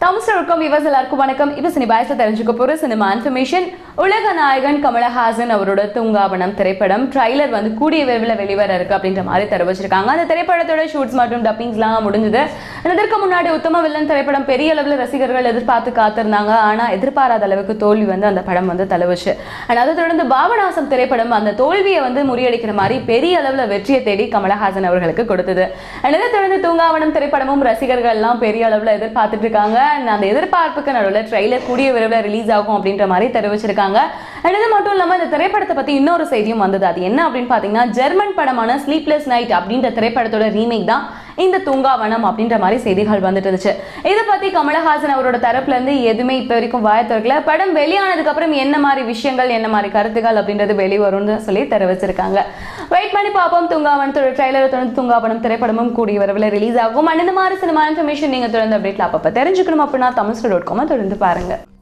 தமிழ் இருக்கும் விவஸ் எல்லாருக்கும் வணக்கம் இப்போ சினி பாயச தெரிஞ்சுக்க போற சினிமா இன்ஃபர்மேஷன் உலக நாயகன் கமலஹாசன் அவரோட தூங்காவனம் திரைப்படம் ட்ரைலர் வந்து கூடிய விரைவில் வெளிவர இருக்கு அப்படின்ற மாதிரி தெரிவிச்சிருக்காங்க அந்த திரைப்படத்தோட ஷூட்ஸ் மற்றும் டப்பிங்ஸ்லாம் முடிஞ்சது இதற்கு முன்னாடி உத்தம வில்லன் திரைப்படம் பெரிய அளவில் ரசிகர்கள் எதிர்பார்த்து காத்திருந்தாங்க ஆனா எதிர்பாராத அளவுக்கு தோல்வி வந்து அந்த படம் வந்து தழுவுச்சு அண்ட் அதை தொடர்ந்து பாபநாசம் திரைப்படம் அந்த தோல்வியை வந்து முறியடிக்கிற மாதிரி பெரிய அளவில் வெற்றியை தேடி கமலஹாசன் அவர்களுக்கு கொடுத்தது அண்ட் இதை தொடர்ந்து தூங்காவனம் திரைப்படமும் ரசிகர்கள் எல்லாம் பெரிய அளவில் எதிர்பார்த்துட்டு இருக்காங்க and அந்த எதிர்பார்ப்புக்கு நடுவில் ட்ரெய்லர் கூடிய விரைவில் ரிலீஸ் ஆகும் அப்படின்ற மாதிரி தெரிவிச்சிருக்காங்க அண்ட் இது மட்டும் இல்லாமல் இந்த திரைப்படத்தை பற்றி இன்னொரு செய்தியும் வந்தது அது என்ன அப்படின்னு பார்த்தீங்கன்னா ஜெர்மன் படமான ஸ்லீப்லெஸ் நைட் அப்படின்ற திரைப்படத்தோட ரீமேக் தான் இந்த தூங்காவனம் அப்படின்ற மாதிரி செய்திகள் வந்துட்டு இருந்துச்சு இதை பத்தி கமலஹாசன் அவரோட தரப்புல இருந்து எதுவுமே இப்போ வரைக்கும் வாய திறக்கல படம் வெளியானதுக்கு அப்புறம் என்ன மாதிரி விஷயங்கள் என்ன மாதிரி கருத்துக்கள் அப்படின்றது வெளிவரும்னு சொல்லி தெரிவிச்சிருக்காங்க வெயிட் பண்ணி பார்ப்போம் தூங்காவனத்தோட ட்ரைலரை தொடர்ந்து தூங்காவனம் திரைப்படமும் கூடிய வரவில் ரிலீஸ் ஆகும் அண்ட் இந்த மாதிரி சினிமா இன்ஃபர்மேஷன் நீங்க தொடர்ந்து அப்டேட்ல அப்பப்போ தெரிஞ்சுக்கணும் அப்படின்னா தமிழ் டாட் காம தொடர்ந்து பாருங்க